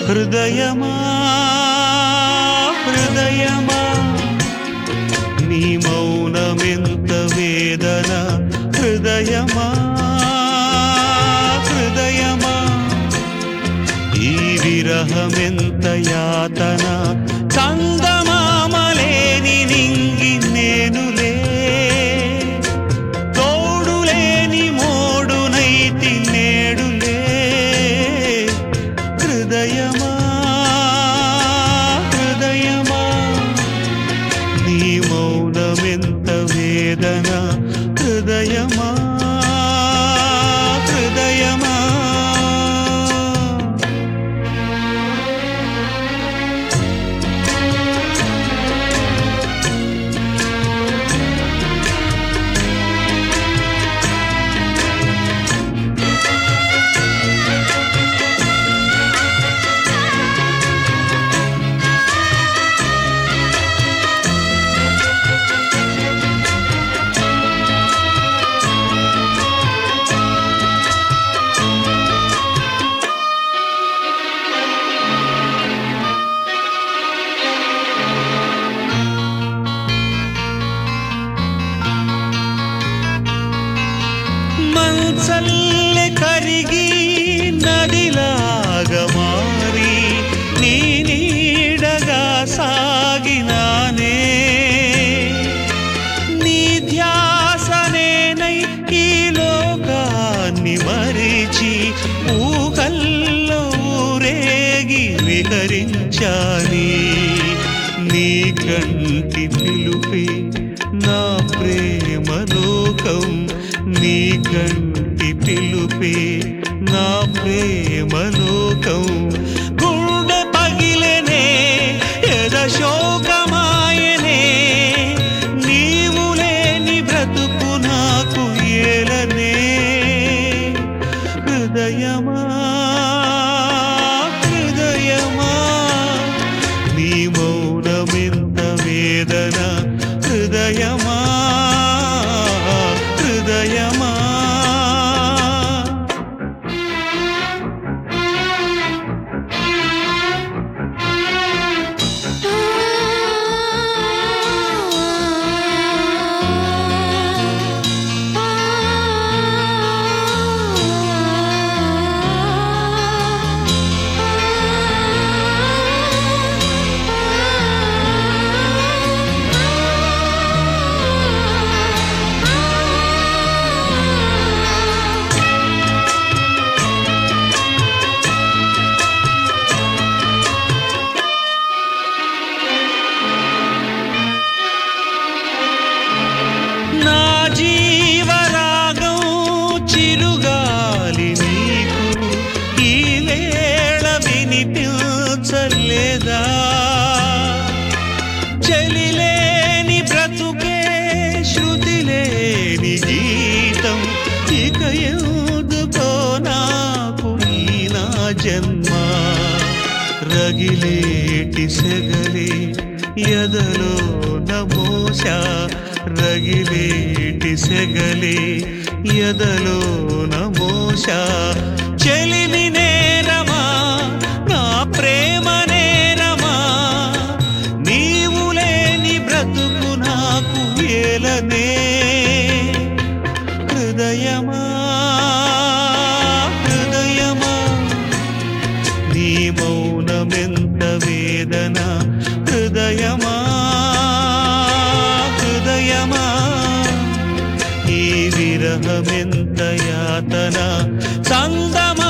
హృదయమా హృదయమా నీ మౌనమెంత వేదన హృదయమా హృదయమా ఈ విరహమెంత యాతన చందమామలేని నింగి నేనులే తోడులేని మోడునైతి నేడులే హృదయమా హృదయమా నీ మౌనమెంత వేదన హృదయమా హృదయమా మంచల్లె కరిగి నదిలాగా మారి నీ నీడగా సాగినానే నీ ధ్యాసనేనై ఈ లోకాన్ని మరిచి ఊకల్లో ఊరేగి విహరించాని నీ కంటి పిలుపే నా ప్రేమ లోకం నీ కంటి పిలుపే నా ప్రేమ లోకం గుండె పగిలెనే ఎద శోకమాయనే నీవు లేని బ్రతుకు నాకు ఏలనే హృదయమా హృదయమా నీ మౌనమెంత వేదన హృదయమా హృదయమా నా జీవరాగం చిరుగాలి నీకు ఈ వేళ వినిపించలేదా చెలిలేని బ్రతుకే శృతి లేని గీతం ఇక ఎందుకో నాకు ఈ నా జన్మ రగిలేటి సెగలే ఎదలో నమోష రగిలేటి సెగలే ఎదలో నమోష చెలిమి నేరమా నా ప్రేమ నేరమా నీవు లేని బ్రతుకు నాకు ఏలనే హృదయమా హృదయమా నీ మౌనమెంత వేదన హృదయమా హృదయమా ఈ విరహమెంత యాతన సంగమ